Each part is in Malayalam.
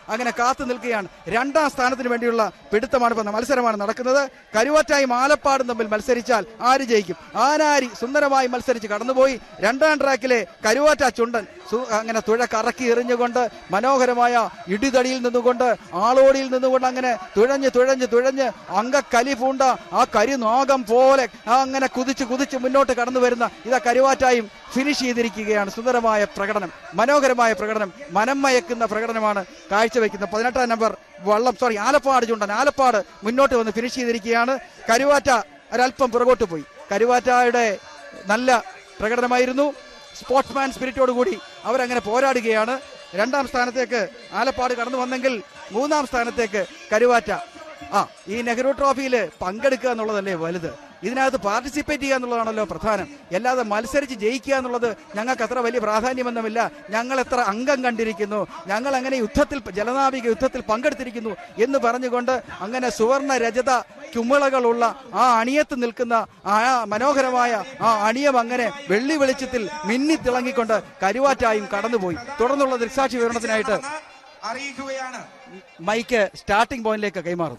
അങ്ങനെ കാത്തു നിൽക്കുകയാണ് രണ്ടാം സ്ഥാനത്തിന് വേണ്ടിയുള്ള പിടുത്തമാണ് ഇപ്പൊ മത്സരമാണ് നടക്കുന്നത് കരുവാറ്റായും ആലപ്പാടും തമ്മിൽ മത്സരിച്ചാൽ ആര് ജയിക്കും ആനാരി സുന്ദരമായി മത്സരിച്ച് കടന്നുപോയി രണ്ടാം ട്രാക്കിലെ കരുവാറ്റ ചുണ്ടൻ സു- അങ്ങനെ തുഴ കറക്കി എറിഞ്ഞുകൊണ്ട് മനോഹരമായ ഇടിതടിയിൽ നിന്നുകൊണ്ട് ആളോടിയിൽ നിന്നുകൊണ്ട് അങ്ങനെ തുഴഞ്ഞ് തുഴഞ്ഞ് തുഴഞ്ഞ് അങ്കക്കലി പൂണ്ട ആ കരിനാഗം പോലെ ആ അങ്ങനെ കുതിച്ച് കുതിച്ച് മുന്നോട്ട് കടന്നു വരുന്ന ഇതാ കരുവാറ്റായും ഫിനിഷ് ചെയ്തിരിക്കുകയാണ് സുന്ദരമായ പ്രകടനം മനോഹരമായ പ്രകടനം മനം മയക്കുന്ന പ്രകടനമാണ് കാഴ്ചവെക്കുന്നത് പതിനെട്ടാം നമ്പർ വള്ളം സോറി ആലപ്പാട് ചുണ്ടൻ ആലപ്പാട് മുന്നോട്ട് വന്ന് ഫിനിഷ് ചെയ്തിരിക്കുകയാണ് കരുവാറ്റ ഒരല്പം പുറകോട്ട് പോയി കരുവാറ്റയുടെ നല്ല പ്രകടനമായിരുന്നു സ്പോർട്സ്മാൻ സ്പിരിറ്റോട് കൂടി അവരങ്ങനെ പോരാടുകയാണ് രണ്ടാം സ്ഥാനത്തേക്ക് ആലപ്പാട് കടന്നു വന്നെങ്കിൽ മൂന്നാം സ്ഥാനത്തേക്ക് കരുവാറ്റ ആ ഈ നെഹ്റു ട്രോഫിയിൽ പങ്കെടുക്കുക എന്നുള്ളതല്ലേ വലുത് ഇതിനകത്ത് പാർട്ടിസിപ്പേറ്റ് ചെയ്യുക എന്നുള്ളതാണല്ലോ പ്രധാനം അല്ലാതെ മത്സരിച്ച് ജയിക്കുക എന്നുള്ളത് ഞങ്ങൾക്ക് അത്ര വലിയ പ്രാധാന്യമൊന്നുമില്ല ഞങ്ങൾ എത്ര അംഗം കണ്ടിരിക്കുന്നു ഞങ്ങൾ അങ്ങനെ യുദ്ധത്തിൽ ജലനാവിക യുദ്ധത്തിൽ പങ്കെടുത്തിരിക്കുന്നു എന്ന് പറഞ്ഞുകൊണ്ട് അങ്ങനെ സുവർണ രജത കുമിളകളുള്ള ആ അണിയത്ത് നിൽക്കുന്ന ആ മനോഹരമായ ആ അണിയം അങ്ങനെ വെള്ളി വെളിച്ചത്തിൽ മിന്നി തിളങ്ങിക്കൊണ്ട് കരുവാറ്റായും കടന്നുപോയി തുടർന്നുള്ള ദൃക്സാക്ഷി വിവരണത്തിനായിട്ട് അറിയിക്കുകയാണ് മൈക്ക് സ്റ്റാർട്ടിംഗ് പോയിന്റിലേക്ക് കൈമാറും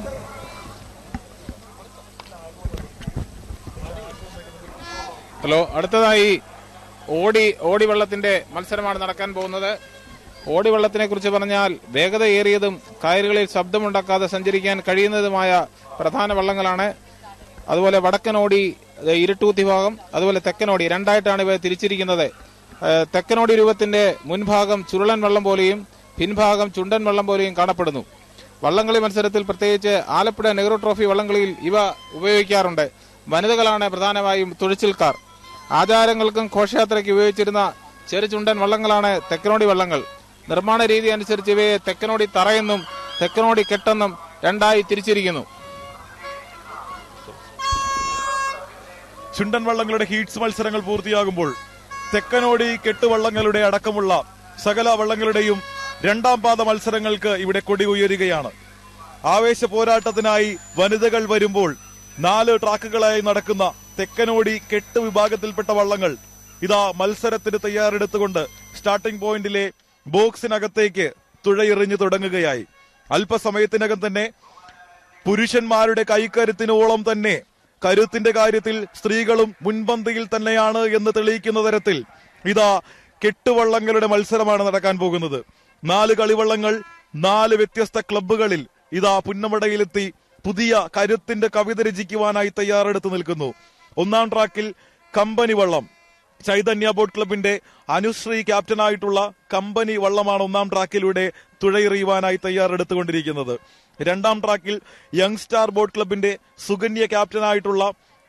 ഹലോ അടുത്തതായി ഓടി ഓടി വെള്ളത്തിന്റെ മത്സരമാണ് നടക്കാൻ പോകുന്നത് ഓടി വെള്ളത്തിനെ കുറിച്ച് പറഞ്ഞാൽ വേഗതയേറിയതും കയറുകളിൽ ശബ്ദമുണ്ടാക്കാതെ സഞ്ചരിക്കാൻ കഴിയുന്നതുമായ പ്രധാന വള്ളങ്ങളാണ് അതുപോലെ വടക്കൻ ഓടി ഏഹ്, ഇരുട്ടൂത്തി ഭാഗം അതുപോലെ തെക്കൻ ഓടി രണ്ടായിട്ടാണ് ഇവ തിരിച്ചിരിക്കുന്നത് ഏഹ്, തെക്കനോടി രൂപത്തിന്റെ മുൻഭാഗം ചുരുളൻ വെള്ളം പോലെയും പിൻഭാഗം ചുണ്ടൻ വെള്ളം പോലെയും കാണപ്പെടുന്നു വള്ളംകളി മത്സരത്തിൽ പ്രത്യേകിച്ച് ആലപ്പുഴ നെഹ്റു ട്രോഫി വള്ളംകളിയിൽ ഇവ ഉപയോഗിക്കാറുണ്ട് വനിതകളാണ് പ്രധാനമായും തുഴച്ചിൽക്കാർ ആചാരങ്ങൾക്കും ഘോഷയാത്രയ്ക്ക് ഉപയോഗിച്ചിരുന്ന ചെറുചുണ്ടൻ വള്ളങ്ങളാണ് തെക്കനോടി വള്ളങ്ങൾ നിർമ്മാണ രീതി അനുസരിച്ച് ഇവയെ തെക്കനോടി തറയെന്നും തെക്കനോടി കെട്ടെന്നും രണ്ടായി തിരിച്ചിരിക്കുന്നു ചുണ്ടൻ വള്ളങ്ങളുടെ ഹീറ്റ്സ് മത്സരങ്ങൾ പൂർത്തിയാകുമ്പോൾ തെക്കനോടി കെട്ടുവള്ളങ്ങളുടെ അടക്കമുള്ള സകല വള്ളങ്ങളുടെയും രണ്ടാം പാദ മത്സരങ്ങൾക്ക് ഇവിടെ കൊടി ഉയരുകയാണ് ആവേശ പോരാട്ടത്തിനായി വനിതകൾ വരുമ്പോൾ നാല് ട്രാക്കുകളായി നടക്കുന്ന തെക്കനോടി കെട്ട് വിഭാഗത്തിൽപ്പെട്ട വള്ളങ്ങൾ ഇതാ മത്സരത്തിന് തയ്യാറെടുത്തുകൊണ്ട് സ്റ്റാർട്ടിംഗ് പോയിന്റിലെ ബോക്സിനകത്തേക്ക് തുഴയെറിഞ്ഞു തുടങ്ങുകയായി അല്പസമയത്തിനകം തന്നെ പുരുഷന്മാരുടെ കൈക്കരുത്തിനോളം തന്നെ കരുത്തിന്റെ കാര്യത്തിൽ സ്ത്രീകളും മുൻപന്തിയിൽ തന്നെയാണ് എന്ന് തെളിയിക്കുന്ന തരത്തിൽ ഇതാ കെട്ടുവള്ളങ്ങളുടെ മത്സരമാണ് നടക്കാൻ പോകുന്നത് നാല് കളിവള്ളങ്ങൾ നാല് വ്യത്യസ്ത ക്ലബ്ബുകളിൽ ഇതാ പുന്നമടയിലെത്തി പുതിയ കരുത്തിന്റെ കവിത രചിക്കുവാനായി തയ്യാറെടുത്ത് നിൽക്കുന്നു ഒന്നാം ട്രാക്കിൽ കമ്പനി വള്ളം ചൈതന്യ ബോട്ട് ക്ലബിന്റെ അനുശ്രീ ക്യാപ്റ്റനായിട്ടുള്ള കമ്പനി വള്ളമാണ് ഒന്നാം ട്രാക്കിലൂടെ തുഴയെറിയുവാനായി തയ്യാറെടുത്തുകൊണ്ടിരിക്കുന്നത് രണ്ടാം ട്രാക്കിൽ യങ് സ്റ്റാർ ബോട്ട് ക്ലബിന്റെ സുകന്യ ക്യാപ്റ്റനായിട്ടുള്ള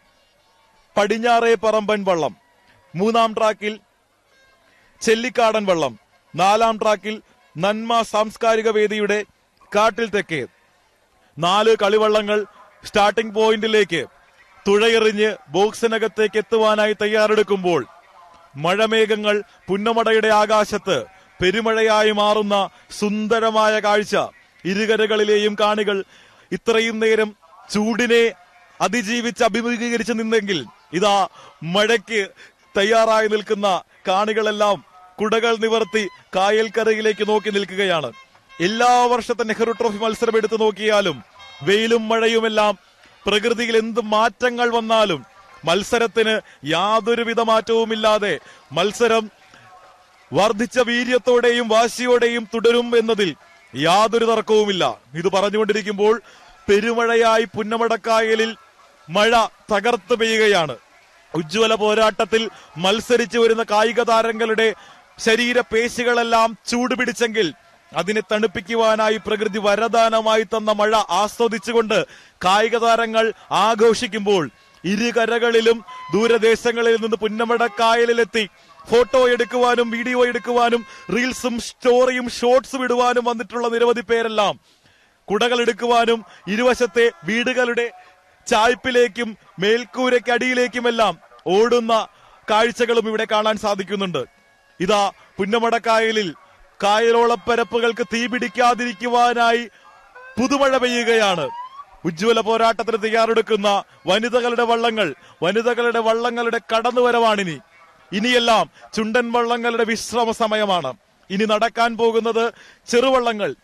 പടിഞ്ഞാറേ പറമ്പൻ വള്ളം മൂന്നാം ട്രാക്കിൽ ചെല്ലിക്കാടൻ വള്ളം നാലാം ട്രാക്കിൽ നന്മ സാംസ്കാരിക വേദിയുടെ കാട്ടിൽ തെക്കേ നാല് കളിവള്ളങ്ങൾ സ്റ്റാർട്ടിംഗ് പോയിന്റിലേക്ക് തുഴയെറിഞ്ഞ് ബോക്സിനകത്തേക്ക് എത്തുവാനായി തയ്യാറെടുക്കുമ്പോൾ മഴമേഘങ്ങൾ പുന്നമടയുടെ ആകാശത്ത് പെരുമഴയായി മാറുന്ന സുന്ദരമായ കാഴ്ച ഇരുകരകളിലെയും കാണികൾ ഇത്രയും നേരം ചൂടിനെ അതിജീവിച്ച് അഭിമുഖീകരിച്ച് നിന്നെങ്കിൽ ഇതാ മഴയ്ക്ക് തയ്യാറായി നിൽക്കുന്ന കാണികളെല്ലാം കുടകൾ നിവർത്തി കായൽക്കരയിലേക്ക് നോക്കി നിൽക്കുകയാണ് എല്ലാ വർഷത്തെ നെഹ്റു ട്രോഫി മത്സരം എടുത്തു നോക്കിയാലും വെയിലും മഴയുമെല്ലാം പ്രകൃതിയിൽ എന്ത് മാറ്റങ്ങൾ വന്നാലും മത്സരത്തിന് യാതൊരുവിധ മാറ്റവുമില്ലാതെ മത്സരം വർദ്ധിച്ച വീര്യത്തോടെയും വാശിയോടെയും തുടരും എന്നതിൽ യാതൊരു തർക്കവുമില്ല ഇത് പറഞ്ഞുകൊണ്ടിരിക്കുമ്പോൾ പെരുമഴയായി പുന്നമടക്കായലിൽ മഴ തകർത്ത് പെയ്യുകയാണ് ഉജ്ജ്വല പോരാട്ടത്തിൽ മത്സരിച്ചു വരുന്ന കായിക താരങ്ങളുടെ ശരീരപേശികളെല്ലാം ചൂടുപിടിച്ചെങ്കിൽ അതിനെ തണുപ്പിക്കുവാനായി പ്രകൃതി വരദാനമായി തന്ന മഴ ആസ്വദിച്ചുകൊണ്ട് കായിക താരങ്ങൾ ആഘോഷിക്കുമ്പോൾ ഇരുകരകളിലും ദൂരദേശങ്ങളിൽ നിന്ന് പുന്നമടക്കായലിലെത്തി ഫോട്ടോ എടുക്കുവാനും വീഡിയോ എടുക്കുവാനും റീൽസും സ്റ്റോറിയും ഷോർട്സും ഇടുവാനും വന്നിട്ടുള്ള നിരവധി പേരെല്ലാം കുടകൾ എടുക്കുവാനും ഇരുവശത്തെ വീടുകളുടെ ചായ്പിലേക്കും മേൽക്കൂരയ്ക്കടിയിലേക്കുമെല്ലാം ഓടുന്ന കാഴ്ചകളും ഇവിടെ കാണാൻ സാധിക്കുന്നുണ്ട് ഇതാ പുന്നമടക്കായലിൽ കായലോളപ്പരപ്പുകൾക്ക് തീ പിടിക്കാതിരിക്കുവാനായി പുതുമഴ പെയ്യുകയാണ് ഉജ്ജ്വല പോരാട്ടത്തിന് തയ്യാറെടുക്കുന്ന വനിതകളുടെ വള്ളങ്ങൾ വനിതകളുടെ വള്ളങ്ങളുടെ കടന്നുവരവാണിനി ഇനിയെല്ലാം ചുണ്ടൻ വള്ളങ്ങളുടെ വിശ്രമ സമയമാണ് ഇനി നടക്കാൻ പോകുന്നത് ചെറുവള്ളങ്ങൾ